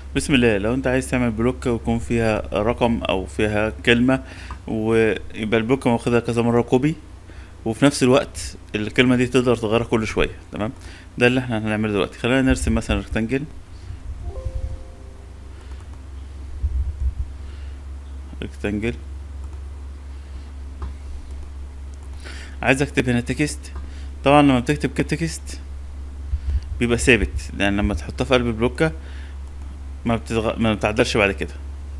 بسم الله لو انت عايز تعمل بلوكة ويكون فيها رقم او فيها كلمة ويبقى البلوكة واخدها كذا مرة كوبي وفي نفس الوقت الكلمة دي تقدر تغيرها كل شوية تمام ده اللي احنا هنعمله دلوقتي خلينا نرسم مثلا ريكتانجل ريكتانجل عايز اكتب هنا تكست طبعا لما بتكتب كده تكست بيبقى ثابت لان لما تحطها في قلب البلوكة ما بتتغ... ما بتعدلش بعد كده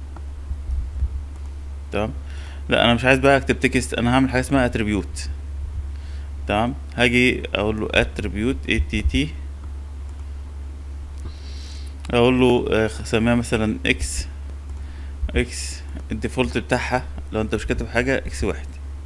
تمام لا انا مش عايز بقى اكتب تكست انا هعمل حاجه اسمها اتريبيوت تمام هاجي اقول له اتريبيوت اي تي تي اقول له آه، سميها مثلا اكس اكس الديفولت بتاعها لو انت مش كاتب حاجه اكس واحد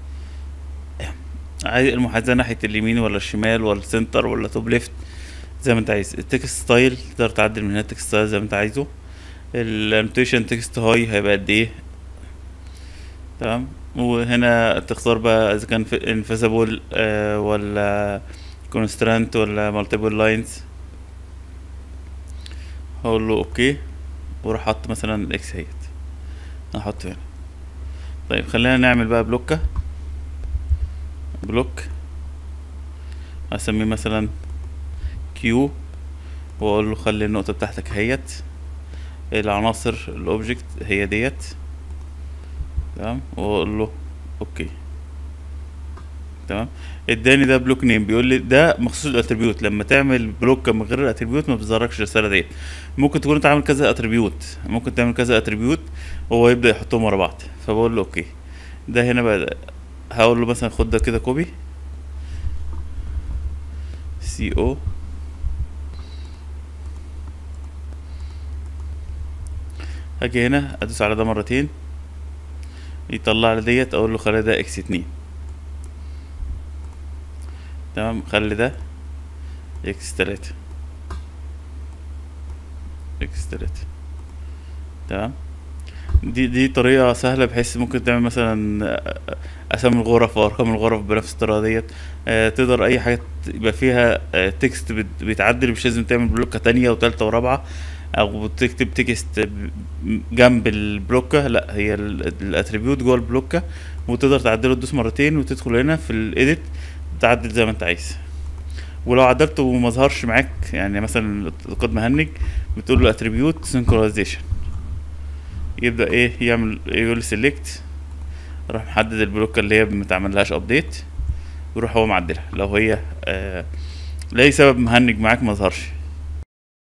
عايز المحاذاه ناحيه اليمين ولا الشمال ولا السنتر ولا توب ليفت زي ما انت عايز التكست ستايل تقدر تعدل من هنا التكست ستايل زي ما انت عايزه الانوتيشن تكست هاي هيبقى قد ايه تمام وهنا تختار بقى اذا كان انفيزابل آه ولا كونسترانت ولا مالتيبل لاينز هقول له اوكي واروح حط مثلا الاكس اهيت هحطه هنا طيب خلينا نعمل بقى بلوكة بلوك اسميه مثلا كيو واقول له خلي النقطة بتاعتك اهيت العناصر الاوبجكت هي ديت تمام واقول له اوكي تمام اداني ده بلوك نيم بيقول لي ده مخصوص الاتريبيوت لما تعمل بلوك من غير الاتريبيوت ما بتظهركش الرساله ديت ممكن تكون انت عامل كذا اتريبيوت ممكن تعمل كذا اتريبيوت وهو يبدا يحطهم ورا بعض فبقول له اوكي ده هنا بقى هقول له مثلا خد ده كده كوبي سي او هاجي هنا ادوس على ده مرتين يطلع لي ديت اقول له خلي ده اكس اتنين تمام خلي ده اكس تلاتة اكس تلاتة تمام دي دي طريقة سهلة بحيث ممكن تعمل مثلا اسامي الغرف وارقام الغرف بنفس الطريقة ديت آه تقدر اي حاجة يبقى فيها آه تكست بت- بيتعدل مش لازم تعمل بلوكة تانية وتالتة ورابعة او تكتب تكست جنب البلوكة لا هي الاتريبيوت جوه البلوكة وتقدر تعدله تدوس مرتين وتدخل هنا في الايديت تعدل زي ما انت عايز ولو عدلته وما ظهرش معاك يعني مثلا القد مهنج بتقول له اتريبيوت سينكرونايزيشن يبدا ايه يعمل يقول سيلكت راح محدد البلوكه اللي هي ما تعملهاش ابديت ويروح هو معدلها لو هي آه لاي سبب مهنج معاك ما ظهرش